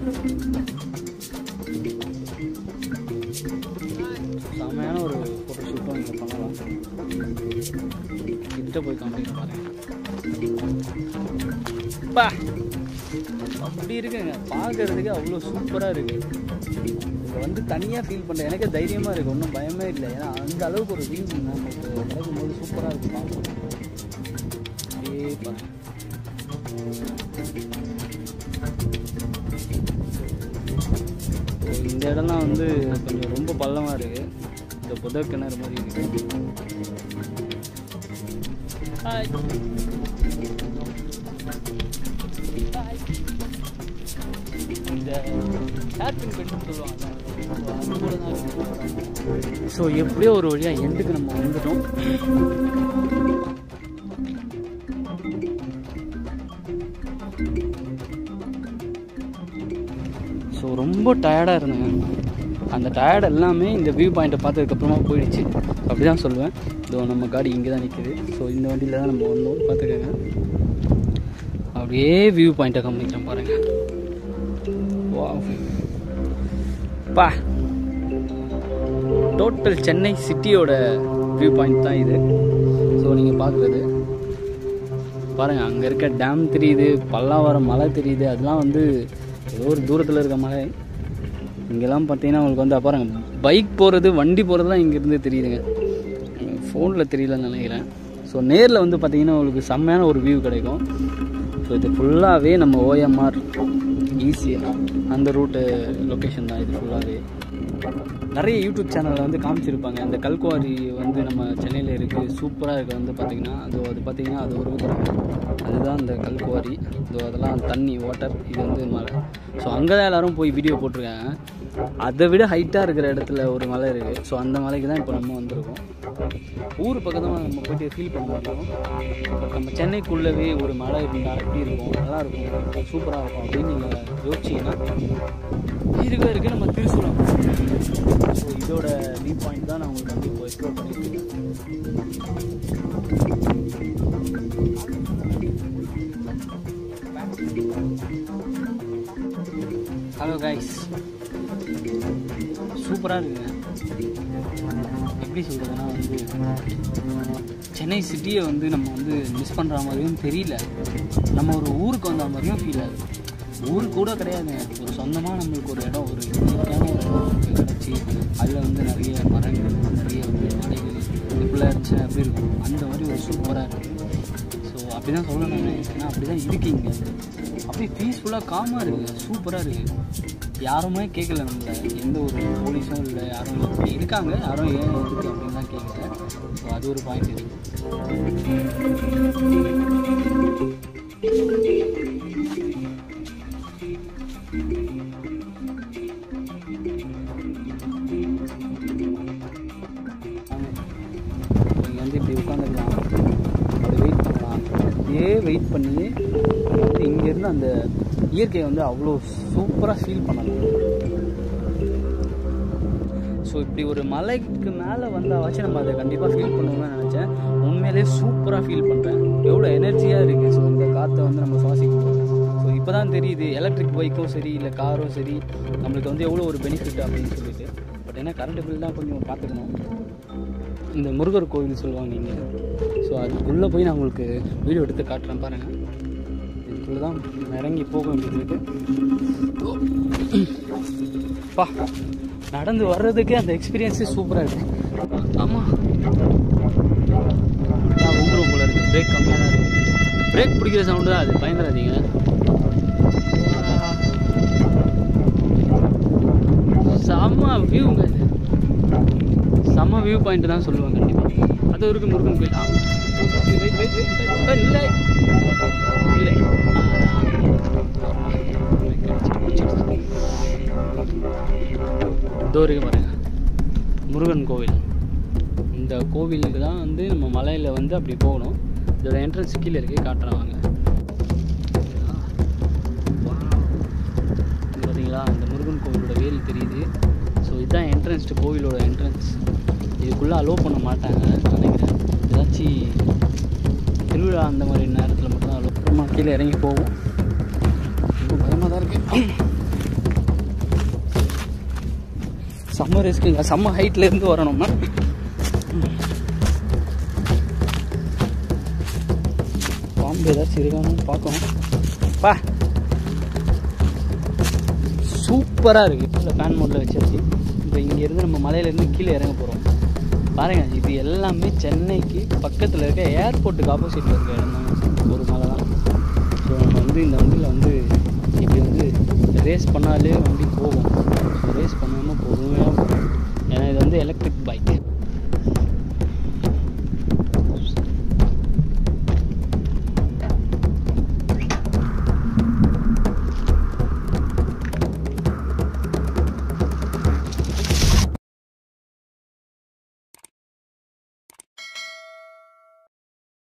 செமையான ஒரு ஃபோட்டோ ஷூட்டும் இங்கே பண்ணலாம் கிட்ட போய் காமிக்க பாருங்க பா அப்படி இருக்குங்க பார்க்கறதுக்கு அவ்வளோ சூப்பராக இருக்கு இங்கே வந்து தனியாக ஃபீல் பண்ணுறேன் எனக்கு தைரியமாக இருக்குது ஒன்றும் பயமே இல்லை ஏன்னா அந்த அளவுக்கு ஒரு வியூ நமக்கு கிடைக்கும்போது சூப்பராக இருக்கு பார்க்கணும் அப்படியே பாருங்க இந்த இடம்லாம் வந்து கொஞ்சம் ரொம்ப பள்ளமாக இருக்கு இந்த புத கிணறு மாதிரி இருக்கு ஹாய் இந்த ஹேர்பின் பெண்ட்னு சொல்லுவாங்க ஸோ எப்படியோ ஒரு வழியாக எண்டுக்கு நம்ம வந்துட்டோம் ஸோ ரொம்ப டயர்டாக இருந்தேங்க அந்த டயர்ட் எல்லாமே இந்த வியூ பாயிண்ட்டை பார்த்ததுக்கப்புறமா போயிடுச்சு அப்படி தான் சொல்லுவேன் இதோ நம்ம காடி இங்கே தான் நிற்குது ஸோ இந்த வண்டியில் தான் நம்ம வந்தோம் பார்த்துக்கோங்க அப்படியே வியூ பாயிண்ட்டை காமிக்கிறேன் பாருங்கள் வா பா டோட்டல் சென்னை சிட்டியோட வியூ பாயிண்ட் தான் இது ஸோ நீங்கள் பார்க்குறது பாருங்கள் அங்கே இருக்க டேம் தெரியுது பல்லாவரம் மலை தெரியுது அதெல்லாம் வந்து ஏதோ ஒரு தூரத்தில் இருக்க மலை இங்கெல்லாம் பார்த்தீங்கன்னா உங்களுக்கு வந்து பாருங்க பைக் போகிறது வண்டி போகிறதுலாம் இங்கேருந்து தெரியுதுங்க ஃபோனில் தெரியலன்னு நினைக்கிறேன் ஸோ நேரில் வந்து பார்த்தீங்கன்னா உங்களுக்கு செம்மையான ஒரு வியூ கிடைக்கும் ஸோ இது ஃபுல்லாகவே நம்ம ஓஎம்ஆர் ஈஸியாக அந்த ரூட்டு லொக்கேஷன் தான் இது ஃபுல்லாகவே நிறைய யூடியூப் சேனலில் வந்து காமிச்சிருப்பாங்க அந்த கல்குவாரி வந்து நம்ம சென்னையில் இருக்குது சூப்பராக இருக்குது வந்து பார்த்திங்கன்னா அது அது பார்த்திங்கன்னா அது ஒரு கிராமம் அதுதான் அந்த கல்குவாரி இதோ அதெல்லாம் தண்ணி வாட்டர் இது வந்து மலை ஸோ அங்கே தான் எல்லோரும் போய் வீடியோ போட்டிருக்காங்க அதை விட ஹைட்டாக இருக்கிற இடத்துல ஒரு மலை இருக்குது ஸோ அந்த மலைக்கு தான் இப்போ நம்ம வந்திருக்கோம் ஊர் பக்கத்தில் நம்ம போயிட்டு ஃபீல் பண்ண முடியும் பட் நம்ம சென்னைக்குள்ளவே ஒரு மலை இருந்தால் எப்படி இருக்கும் நல்லா இருக்கும் சூப்பராக இருக்கும் அப்படின்னு நீங்கள் யோசிச்சிங்கன்னா இருக்கவே இருக்குது நம்ம திருசூலம் ஸோ இதோட வியூ பாயிண்ட் தான் நான் உங்களுக்கு வந்து இப்போ எக்ஸ்ப்ளோர் பண்ணியிருக்கேன் ஹலோ கைஸ் சூப்பராக இருக்குங்க எப்படி சொல்கிறதுனா வந்து சென்னை சிட்டியை வந்து நம்ம வந்து மிஸ் பண்ணுற மாதிரியும் தெரியல நம்ம ஒரு ஊருக்கு வந்த மாதிரியும் ஃபீல் ஆகுது ஊர் கூட கிடையாதுங்க ஒரு சொந்தமாக நம்மளுக்கு ஒரு இடம் ஒரு இயற்கையான ஒரு இடம் நமக்கு கிடச்சி அதில் வந்து நிறைய மரங்கள் நிறைய வந்து மலைகள் இப்படிலாம் இருந்துச்சு அப்படி இருக்கும் அந்த மாதிரி ஒரு சூப்பராக இருக்குது ஸோ அப்படி தான் சொல்லணும் ஏன்னா அப்படி தான் இருக்கீங்க அப்படியே பீஸ்ஃபுல்லாக காமாக இருக்குது சூப்பராக இருக்குது யாருமே கேட்கல நம்மள எந்த ஒரு போலீஸும் இல்லை யாரும் இல்லை. இருக்காங்க யாரும் ஏன் எதுக்கு அப்படின்லாம் கேட்கல ஸோ அது ஒரு பாயிண்ட் இருக்குது நீங்கள் வந்து இப்படி உட்காந்துக்கலாம் அப்படி வெயிட் பண்ணலாம் அப்படியே வெயிட் பண்ணி வந்து இங்கேருந்து அந்த இயற்கையை வந்து அவ்வளோ சூப்பராக ஃபீல் பண்ணலாம் ஸோ இப்படி ஒரு மலைக்கு மேலே வந்தாவாச்சும் நம்ம அதை கண்டிப்பாக ஃபீல் பண்ணுவோம்னு நினச்சேன் உண்மையிலே சூப்பராக ஃபீல் பண்ணுறேன் எவ்வளோ எனர்ஜியாக இருக்குது ஸோ இந்த காற்றை வந்து நம்ம சுவாசிக்கணும் ஸோ இப்போ தான் தெரியுது எலக்ட்ரிக் பைக்கும் சரி இல்லை காரும் சரி நம்மளுக்கு வந்து எவ்வளோ ஒரு பெனிஃபிட் அப்படின்னு சொல்லிட்டு பட் ஏன்னா கரண்ட் பில் தான் கொஞ்சம் பார்த்துக்கணும் இந்த முருகர் கோவில் சொல்லுவாங்க நீங்கள் ஸோ அதுக்குள்ளே போய் நான் உங்களுக்கு வீடியோ எடுத்து காட்டுறேன் பாருங்கள் இதுக்குள்ளே தான் இறங்கி போக வேண்டியது இருக்கு பா நடந்து வர்றதுக்கே அந்த எக்ஸ்பீரியன்ஸே சூப்பராக இருக்கு ஆமாம் நான் வந்துடும் போல இருக்கு பிரேக் கம்மியாக தான் இருக்கு பிரேக் பிடிக்கிற சவுண்டு தான் அது பயந்துடாதீங்க செம்ம வியூங்க இது செம்ம வியூ பாயிண்ட் தான் சொல்லுவேன் கண்டிப்பாக அது இருக்கு முருகன் கோயில் ஆ. Wait, wait, wait, wait, wait. இல்லை இல்லை இதோ இருக்கு பாருங்க முருகன் கோவில் இந்த கோவிலுக்கு தான் வந்து நம்ம மலையில் வந்து அப்படி போகணும் இதோட என்ட்ரன்ஸ் கீழே இருக்கு காட்டுறேன் வாங்க இங்க பார்த்தீங்களா அந்த முருகன் கோவிலோட வேல் தெரியுது ஸோ இதுதான் என்ட்ரன்ஸ் டு கோவிலோட என்ட்ரன்ஸ் இதுக்குள்ளே அலோவ் பண்ண மாட்டாங்க நினைக்கிறேன் ஏதாச்சும் திருவிழா அந்த மாதிரி நேரத்தில் மட்டும்தான் அலோவ் அப்புறமா கீழே இறங்கி போவோம் ரொம்ப பயமாக தான் இருக்கு செம்ம ரிஸ்க்குங்க செம்ம ஹைட்ல இருந்து வரணும்னா பாம்பு ஏதாச்சும் இருக்கானு பார்க்கணும் பா சூப்பராக இருக்குது இல்லை ஃபேன் மோட்டில் வச்சாச்சு இப்போ இங்கேருந்து நம்ம மலையிலேருந்து கீழே இறங்க போகிறோம் பாருங்க இது எல்லாமே சென்னைக்கு பக்கத்தில் இருக்க ஏர்போர்ட்டுக்கு ஆப்போசிட்டில் இருக்க இடம் தான் ஒரு மலை தான் ஸோ நம்ம வந்து இந்த வண்டியில் வந்து இப்படி வந்து ரேஸ் பண்ணாலே வண்டி போகும் ஸோ ரேஸ் பண்ணாமல் பொறுமையாக போகும் ஏன்னா இது வந்து எலக்ட்ரிக் பைக்